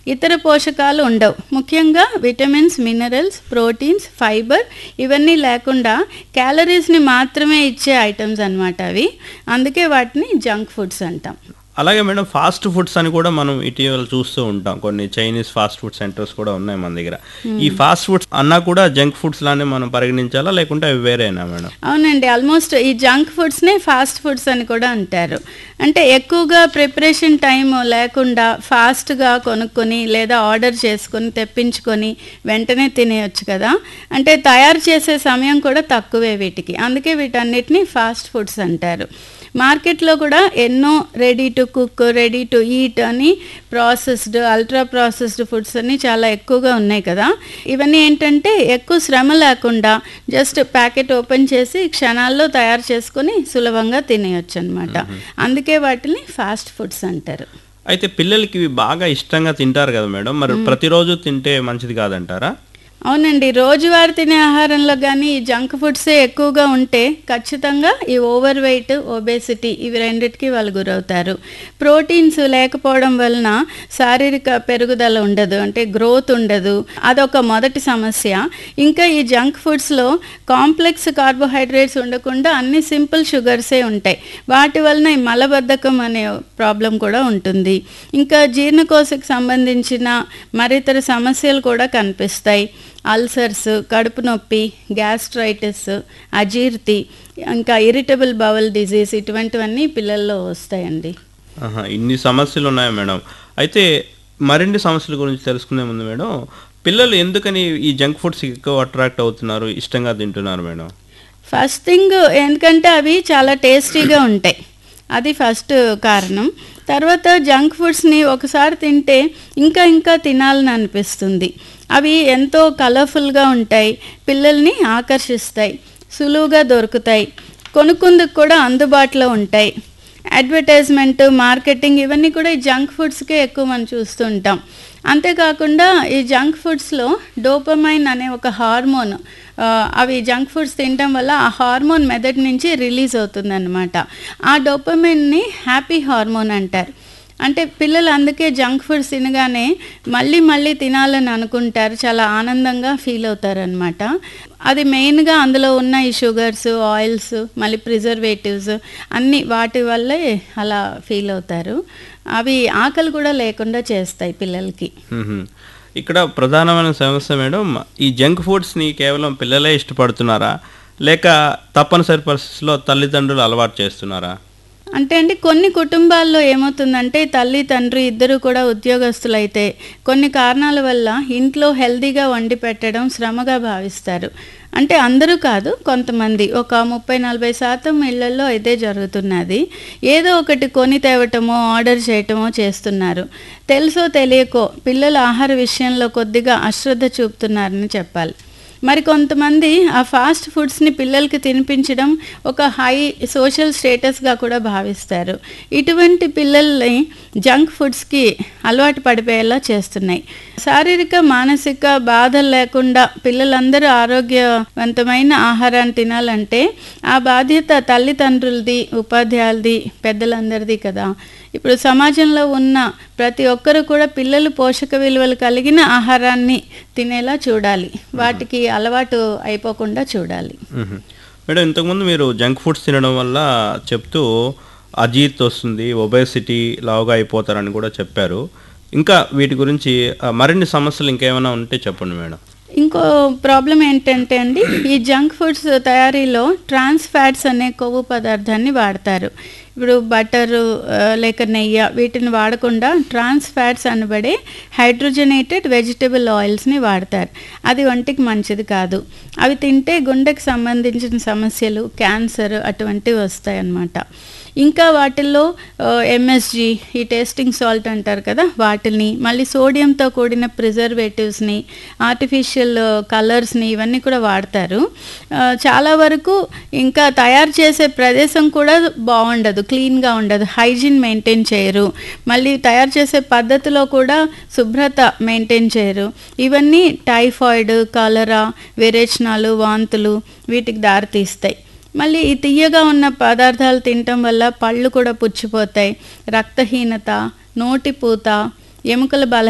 ఇతర పోషకాలు ఉండవు ముఖ్యంగా విటమిన్స్ మినరల్స్ ప్రోటీన్స్ ఫైబర్ ఇవన్నీ లేకుండా క్యాలరీస్ని మాత్రమే ఇచ్చే ఐటమ్స్ అన్నమాట అవి అందుకే వాటిని జంక్ ఫుడ్స్ అంటాం అలాగే మేడం ఫాస్ట్ ఫుడ్స్ అని కూడా మనం ఇటీవల చూస్తూ ఉంటాం కొన్ని చైనీస్ ఫాస్ట్ ఫుడ్ సెంటర్స్ కూడా ఉన్నాయి మన దగ్గర ఈ ఫాస్ట్ ఫుడ్స్ అన్నా కూడా జంక్ ఫుడ్స్ లానే మనం పరిగణించాలా లేకుంటే అవి వేరేనా మేడం అవునండి ఆల్మోస్ట్ ఈ జంక్ ఫుడ్స్నే ఫాస్ట్ ఫుడ్స్ అని కూడా అంటారు అంటే ఎక్కువగా ప్రిపరేషన్ టైం లేకుండా ఫాస్ట్గా కొనుక్కొని లేదా ఆర్డర్ చేసుకొని తెప్పించుకొని వెంటనే తినేయొచ్చు కదా అంటే తయారు చేసే సమయం కూడా తక్కువే వీటికి అందుకే వీటన్నిటిని ఫాస్ట్ ఫుడ్స్ అంటారు మార్కెట్లో కూడా ఎన్నో ready to cook ready to eat అని ప్రాసెస్డ్ అల్ట్రా ప్రాసెస్డ్ ఫుడ్స్ అన్ని చాలా ఎక్కువగా ఉన్నాయి కదా ఇవన్నీ ఏంటంటే ఎక్కువ శ్రమ లేకుండా జస్ట్ ప్యాకెట్ ఓపెన్ చేసి క్షణాల్లో తయారు చేసుకొని సులభంగా తినేయొచ్చు అనమాట అందుకే వాటిని ఫాస్ట్ ఫుడ్స్ అంటారు అయితే పిల్లలకి ఇవి బాగా ఇష్టంగా తింటారు కదా మేడం మరి ప్రతిరోజు తింటే మంచిది కాదంటారా అవునండి రోజువారీ తినే ఆహారంలో కానీ ఈ జంక్ ఫుడ్సే ఎక్కువగా ఉంటే ఖచ్చితంగా ఈ ఓవర్ వెయిట్ ఒబేసిటీ ఇవి రెండిటికి వాళ్ళు గురవుతారు ప్రోటీన్స్ లేకపోవడం వలన శారీరక పెరుగుదల ఉండదు అంటే గ్రోత్ ఉండదు అదొక మొదటి సమస్య ఇంకా ఈ జంక్ ఫుడ్స్లో కాంప్లెక్స్ కార్బోహైడ్రేట్స్ ఉండకుండా అన్ని సింపుల్ షుగర్సే ఉంటాయి వాటి వలన ఈ మలబద్ధకం అనే ప్రాబ్లం కూడా ఉంటుంది ఇంకా జీర్ణకోశకు సంబంధించిన మరితర సమస్యలు కూడా కనిపిస్తాయి అల్సర్స్ కడుపు నొప్పి గ్యాస్ట్రైటిస్ అజీర్తి ఇంకా ఇరిటబుల్ బవల్ డిజీజ్ ఇటువంటివన్నీ పిల్లల్లో వస్తాయండి ఆహా, ఇన్ని సమస్యలు ఉన్నాయి మేడం అయితే మరిన్ని సమస్యల గురించి తెలుసుకునే ముందు మేడం పిల్లలు ఎందుకని ఈ జంక్ ఫుడ్స్ ఎక్కువ అట్రాక్ట్ అవుతున్నారు ఇష్టంగా తింటున్నారు మేడం ఫస్ట్ థింగ్ ఎందుకంటే అవి చాలా టేస్టీగా ఉంటాయి అది ఫస్ట్ కారణం తర్వాత జంక్ ఫుడ్స్ని ఒకసారి తింటే ఇంకా ఇంకా తినాలని అనిపిస్తుంది అవి ఎంతో కలర్ఫుల్గా ఉంటాయి పిల్లల్ని ఆకర్షిస్తాయి సులువుగా దొరుకుతాయి కొనుక్కుందుకు కూడా అందుబాటులో ఉంటాయి అడ్వర్టైజ్మెంట్ మార్కెటింగ్ ఇవన్నీ కూడా ఈ జంక్ ఫుడ్స్కే ఎక్కువ మనం చూస్తుంటాం అంతేకాకుండా ఈ జంక్ ఫుడ్స్లో డోపమైన్ అనే ఒక హార్మోన్ ఆ, అవి జంక్ ఫుడ్స్ తినడం వల్ల ఆ హార్మోన్ మెదడు నుంచి రిలీజ్ అవుతుందన్నమాట ఆ డోపమైన్ని హ్యాపీ హార్మోన్ అంటారు అంటే పిల్లలు అందుకే జంక్ ఫుడ్స్ తినగానే మళ్ళీ మళ్ళీ తినాలని అనుకుంటారు చాలా ఆనందంగా ఫీల్ అవుతారనమాట అది మెయిన్గా అందులో ఉన్న ఈ షుగర్స్ ఆయిల్స్ మళ్ళీ ప్రిజర్వేటివ్స్ అన్నీ వాటి వల్లే అలా ఫీల్ అవుతారు అవి ఆకలి కూడా లేకుండా చేస్తాయి పిల్లలకి మ్మ్. ఇక్కడ ప్రధానమైన సమస్య మేడం ఈ జంక్ ఫుడ్స్ని కేవలం పిల్లలే ఇష్టపడుతున్నారా లేక తప్పనిసరి పరిస్థితుల్లో తల్లిదండ్రులు అలవాటు చేస్తున్నారా అంటే అండి కొన్ని కుటుంబాల్లో ఏమవుతుందంటే తల్లి తండ్రి ఇద్దరు కూడా ఉద్యోగస్తులైతే కొన్ని కారణాల వల్ల ఇంట్లో హెల్తీగా వండి పెట్టడం శ్రమగా భావిస్తారు అంటే అందరూ కాదు కొంతమంది ఒక ముప్పై నలభై శాతం ఇళ్లలో అయితే జరుగుతున్నది ఏదో ఒకటి కొని తేవటమో ఆర్డర్ చేయటమో చేస్తున్నారు తెలుసో తెలియకో పిల్లల ఆహార విషయంలో కొద్దిగా అశ్రద్ధ చూపుతున్నారని చెప్పాలి మరి కొంతమంది ఆ ఫాస్ట్ ఫుడ్స్ని పిల్లలకి తినిపించడం ఒక హై సోషల్ స్టేటస్గా కూడా భావిస్తారు ఇటువంటి పిల్లల్ని జంక్ ఫుడ్స్కి అలవాటు పడిపోయేలా చేస్తున్నాయి శారీరక మానసిక బాధలు లేకుండా పిల్లలందరూ ఆరోగ్యవంతమైన ఆహారాన్ని తినాలంటే ఆ బాధ్యత తల్లిదండ్రులది ఉపాధ్యాయులది పెద్దలందరిది కదా ఇప్పుడు సమాజంలో ఉన్న ప్రతి ఒక్కరు కూడా పిల్లలు పోషక విలువలు కలిగిన ఆహారాన్ని తినేలా చూడాలి వాటికి అలవాటు అయిపోకుండా చూడాలి మ్మ్. మేడం ఇంతకుముందు మీరు జంక్ ఫుడ్స్ తినడం వల్ల చెప్తూ అజీర్తి వస్తుంది ఒబేసిటీ లావుగా అయిపోతారని కూడా చెప్పారు ఇంకా వీటి గురించి ఆ, మరిన్ని సమస్యలు ఇంకేమైనా ఉంటే చెప్పండి మేడం ఇంకో ప్రాబ్లం ఏంటంటే అండి ఈ జంక్ ఫుడ్స్ తయారీలో ట్రాన్స్ ఫ్యాట్స్ అనే కొవ్వు పదార్థాన్ని వాడతారు ఇప్పుడు బటరు ఆ, లేక నెయ్యి వీటిని వాడకుండా ట్రాన్స్ ఫ్యాట్స్ అనబడే హైడ్రోజనేటెడ్ వెజిటబుల్ ఆయిల్స్ని వాడతారు అది ఒంటికి మంచిది కాదు అవి తింటే గుండెకి సంబంధించిన సమస్యలు క్యాన్సర్ అటువంటివి వస్తాయి అన్నమాట ఇంకా వాటిల్లో ఎంఎస్జి ఈ టేస్టింగ్ సాల్ట్ అంటారు కదా వాటిని మళ్ళీ సోడియంతో కూడిన ప్రిజర్వేటివ్స్ని ఆర్టిఫిషియల్ కలర్స్ని ఇవన్నీ కూడా వాడతారు ఆ, చాలా వరకు ఇంకా తయారు చేసే ప్రదేశం కూడా బాగుండదు క్లీన్గా ఉండదు హైజీన్ మెయింటైన్ చేయరు మళ్ళీ తయారు చేసే పద్ధతిలో కూడా శుభ్రత మెయింటైన్ చేయరు ఇవన్నీ టైఫాయిడ్ కలరా విరేచనాలు వాంతులు వీటికి దారితీస్తాయి మళ్ళీ ఈ తియ్యగా ఉన్న పదార్థాలు తినటం వల్ల పళ్ళు కూడా పుచ్చిపోతాయి రక్తహీనత నోటిపూత ఎముకల బల